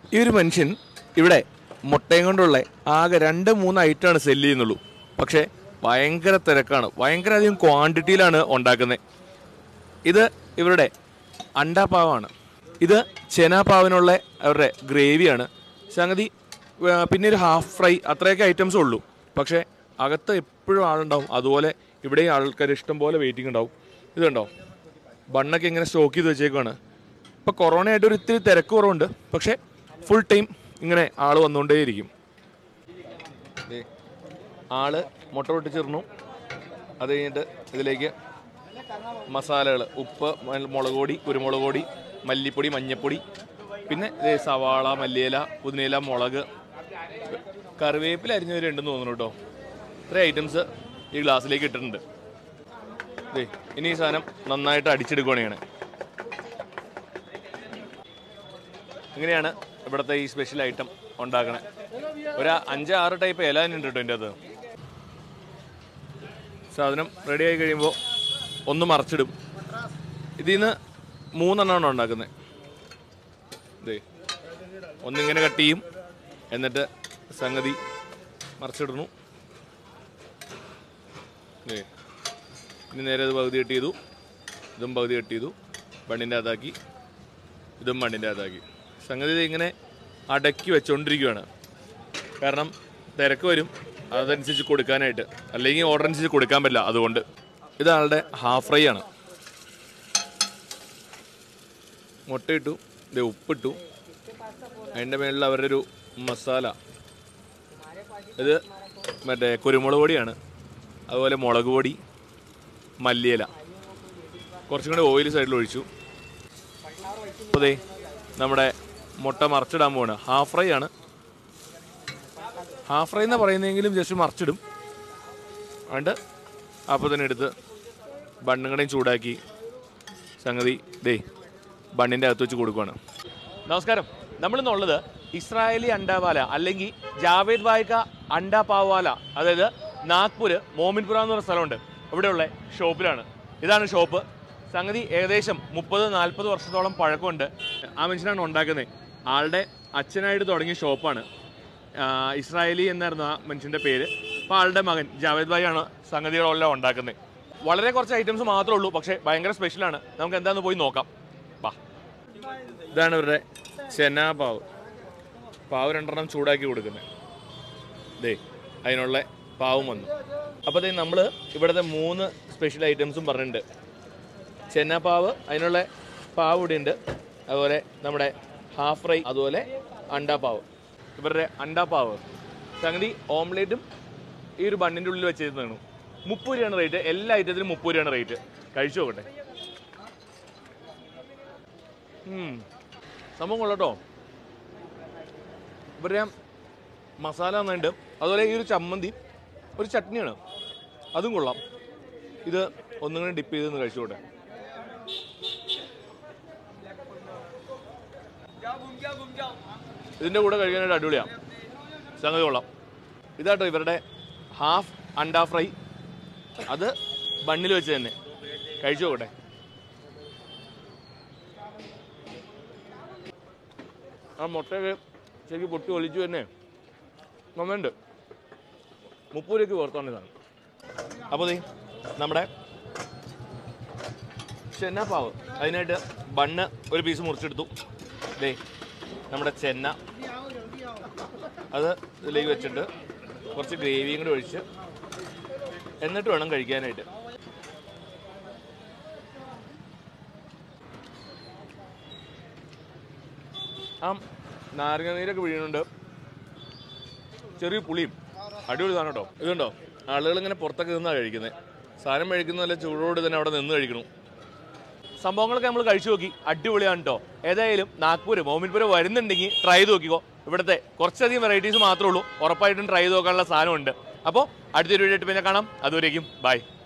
ഈ ഒരു മനുഷ്യൻ ഇവിടെ മുട്ടയും കൊണ്ടുള്ള ആകെ രണ്ട് മൂന്ന് ഐറ്റമാണ് സെല്ല് ചെയ്യുന്നുള്ളൂ പക്ഷേ ഭയങ്കര തിരക്കാണ് ഭയങ്കര അധികം ക്വാണ്ടിറ്റിയിലാണ് ഉണ്ടാക്കുന്നത് ഇത് ഇവരുടെ അണ്ടാപ്പാവാണ് ഇത് ചെനാപ്പാവിനുള്ള അവരുടെ ഗ്രേവിയാണ് സംഗതി ആ, പിന്നെ ഒരു ഹാഫ് ഫ്രൈ അത്രയൊക്കെ ഐറ്റംസേ ഉള്ളൂ പക്ഷേ അകത്ത് എപ്പോഴും ആളുണ്ടാവും അതുപോലെ ഇവിടെയും ആൾക്കാർ ഇഷ്ടം പോലെ വെയിറ്റിംഗ് ഉണ്ടാവും ഇത് കണ്ടോ ബണ്ണൊക്കെ ഇങ്ങനെ സ്റ്റോക്ക് ചെയ്ത് വെച്ചേക്കാണ് ഇപ്പോൾ കൊറോണ ആയിട്ട് ഒരു ഇത്തിരി തിരക്ക് കുറവുണ്ട് പക്ഷേ ഫുൾ ടൈം ഇങ്ങനെ ആൾ വന്നുകൊണ്ടേയിരിക്കും ദേ, ആള് മുട്ട പൊട്ടിച്ചിരുന്നു അത് കഴിഞ്ഞിട്ട് ഇതിലേക്ക് മസാലകൾ ഉപ്പ് മൽ- മുളക് പൊടി കുരുമുളക് പൊടി മല്ലിപ്പൊടി മഞ്ഞപ്പൊടി പിന്നെ ദേ സവാള മല്ലിയില പുതിനയില മുളക് കറിവേപ്പില അരിഞ്ഞവരുണ്ടെന്ന് തോന്നുന്നു കേട്ടോ ഇത്രയും ഐറ്റംസ് ഈ ഗ്ലാസ്സിലേക്ക് ഇട്ടിട്ടുണ്ട് ദേ ഇനി ഈ സാധനം നന്നായിട്ട് അടിച്ചെടുക്കുകയാണ് ചെയ്യണേ ഇങ്ങനെയാണ് ഇവിടുത്തെ ഈ സ്പെഷ്യൽ ഐറ്റം ഉണ്ടാക്കണേ ഒരു അഞ്ച് ആറ് ടൈപ്പ് ഇല തന്നെ ഉണ്ട് കേട്ടോ എൻ്റെ അത് സാധനം റെഡി ആയി കഴിയുമ്പോൾ ഒന്ന് മറച്ചിടും ഇതിൽ നിന്ന് മൂന്നെണ്ണമാണ് ഉണ്ടാക്കുന്നത് ഇതേ ഒന്നിങ്ങനെ കട്ട് ചെയ്യും എന്നിട്ട് സംഗതി മറച്ചിടുന്നു ദേ ഇനി നേരെ ഇത് പകുതി കട്ട് ചെയ്തു ഇതും പകുതി കട്ട് ചെയ്തു ബണ്ണിൻ്റെ അകത്താക്കി ഇതും ബണ്ണിൻ്റെ അകത്താക്കി സംഗതി ഇത് ഇങ്ങനെ അടക്കി വെച്ചുകൊണ്ടിരിക്കുകയാണ് കാരണം തിരക്ക് വരും അതനുസരിച്ച് കൊടുക്കാനായിട്ട് അല്ലെങ്കിൽ ഓർഡർ അനുസരിച്ച് കൊടുക്കാൻ പറ്റില്ല അതുകൊണ്ട് ഇത് ആളുടെ ഹാഫ് ഫ്രൈ ആണ് മുട്ടയിട്ടു ഇത് ഉപ്പിട്ടു അതിൻ്റെ മേളിൽ അവരുടെ ഒരു മസാല ഇത് മറ്റേ കുരുമുളക് പൊടിയാണ് അതുപോലെ മുളക് പൊടി മല്ലിയില കുറച്ചും കൂടി ഓയിൽ സൈഡിൽ ഒഴിച്ചു അപ്പോൾ ദേ നമ്മുടെ മുട്ട മറച്ചിടാൻ പോവാണ് ഹാഫ് ഫ്രൈ ആണ് ഹാഫ് ഫ്രൈ എന്ന് പറയുന്നെങ്കിലും ജസ്റ്റ് മറിച്ചിടും അതുകൊണ്ട് അപ്പോൾ തന്നെ എടുത്ത് ബണ്ണുകടയും ചൂടാക്കി സംഗതി ദേ ബണ്ണിൻ്റെ അകത്ത് വെച്ച് കൊടുക്കുവാണ് നമസ്കാരം നമ്മളിന്നുള്ളത് ഇസ്രായേലി അണ്ടാവാല അല്ലെങ്കിൽ ജാവേദ് വായിക്ക അണ്ടാ പാവാല അതായത് നാഗ്പൂര് മോമിൻപുര എന്ന് പറഞ്ഞ സ്ഥലമുണ്ട് ഇവിടെയുള്ള ഷോപ്പിലാണ് ഇതാണ് ഷോപ്പ് സംഗതി ഏകദേശം മുപ്പത് നാൽപ്പത് വർഷത്തോളം പഴക്കമുണ്ട് ആ മനുഷ്യനാണ് ഉണ്ടാക്കുന്നത് ആളുടെ അച്ഛനായിട്ട് തുടങ്ങിയ ഷോപ്പാണ് ആഹ് ഇസ്രായേലി എന്നായിരുന്നു ആ മനുഷ്യൻ്റെ പേര് അപ്പോൾ ആളുടെ മകൻ ജാവേദ് ഭായി ആണ് സംഗതികളെല്ലാം ഉണ്ടാക്കുന്നത് വളരെ കുറച്ച് ഐറ്റംസ് മാത്രമേ ഉള്ളൂ പക്ഷേ ഭയങ്കര സ്പെഷ്യലാണ് നമുക്ക് എന്താണെന്ന് പോയി നോക്കാം വാ ഇതാണ് ഇവരുടെ ചെന പാവ് പാവ് രണ്ടെണ്ണം ചൂടാക്കി കൊടുക്കുന്നത് ദേ അതിനുള്ള പാവും വന്നു അപ്പോൾ ദേ നമ്മൾ ഇവിടുത്തെ മൂന്ന് സ്പെഷ്യൽ ഐറ്റംസും പറഞ്ഞിട്ടുണ്ട് ചെന്നപ്പാവ് അതിനുള്ള പാവ് ഇവിടെ ഉണ്ട് അതുപോലെ നമ്മുടെ ഹാഫ് ഫ്രൈ അതുപോലെ അണ്ടാപ്പാവ് ഇവരുടെ അണ്ടാപ്പാവ് സംഗതി ഓംലേറ്റും ഈ ഒരു ബണ്ണിൻ്റെ ഉള്ളിൽ വെച്ചിരുന്നതാണ് മുപ്പത് രൂപയാണ് റേറ്റ് എല്ലാ ഐറ്റത്തിനും മുപ്പത് രൂപയാണ് റേറ്റ് കഴിച്ചു നോക്കട്ടെ ഉം. സംഭവം കൊള്ളട്ടോ ഇവരുടെ മസാല നന്നായിട്ട് അതുപോലെ ഈ ഒരു ചമ്മന്തി ഒരു ചട്നിയാണ് അതും കൊള്ളാം ഇത് ഒന്നും കൂടി ഡിപ്പ് ചെയ്തൊന്ന് കഴിച്ചോട്ടെ ഇതിൻ്റെ കൂടെ കഴിക്കാനായിട്ട് അടിപൊളിയാണ് സംഗതി കൊള്ളാം ഇതാട്ടോ ഇവരുടെ ഹാഫ് അണ്ട ഫ്രൈ അത് ബണ്ണിൽ വെച്ച് തന്നെ കഴിച്ചു നോക്കട്ടെ ആ മുട്ടയൊക്കെ ശരിക്കും പൊട്ടി ഒലിച്ചു തന്നെ നന്നുണ്ട് മുപ്പത് രൂപയ്ക്ക് പുറത്താണ് ഇതാണ് അപ്പോൾ ദേ നമ്മുടെ ചെന്നപ്പാവ് അതിനായിട്ട് ബണ്ണ് ഒരു പീസ് മുറിച്ചെടുത്തു ദേ നമ്മുടെ ചെന്ന അത് ഇതിലേക്ക് വെച്ചിട്ട് കുറച്ച് ഗ്രേവിയും കൂടി ഒഴിച്ച് എന്നിട്ട് വേണം കഴിക്കാനായിട്ട് ആ നാരങ്ങ നീരൊക്കെ വീഴുന്നുണ്ട് ചെറിയ പുളിയും അടിപൊളി സാധനം കേട്ടോ ഇതുണ്ടോ ആളുകൾ ഇങ്ങനെ പുറത്തൊക്കെ നിന്നാണ് കഴിക്കുന്നത് സാധനം കഴിക്കുന്ന നല്ല ചൂടോട് തന്നെ അവിടെ നിന്ന് കഴിക്കണം സംഭവങ്ങളൊക്കെ നമ്മൾ കഴിച്ചു നോക്കി അടിപൊളിയാണ് കേട്ടോ ഏതായാലും നാഗ്പൂർ മോമിൻപൂർ വരുന്നുണ്ടെങ്കിൽ ട്രൈ ചെയ്ത് നോക്കിക്കോ ഇവിടുത്തെ കുറച്ചധികം വെറൈറ്റീസ് മാത്രമേ ഉള്ളൂ ഉറപ്പായിട്ടും ട്രൈ ചെയ്ത് നോക്കാനുള്ള സാധനമുണ്ട് അപ്പോൾ അടുത്തൊരു വീഡിയോ ആയിട്ട് പിന്നെ കാണാം അതുവരേക്കും ബൈ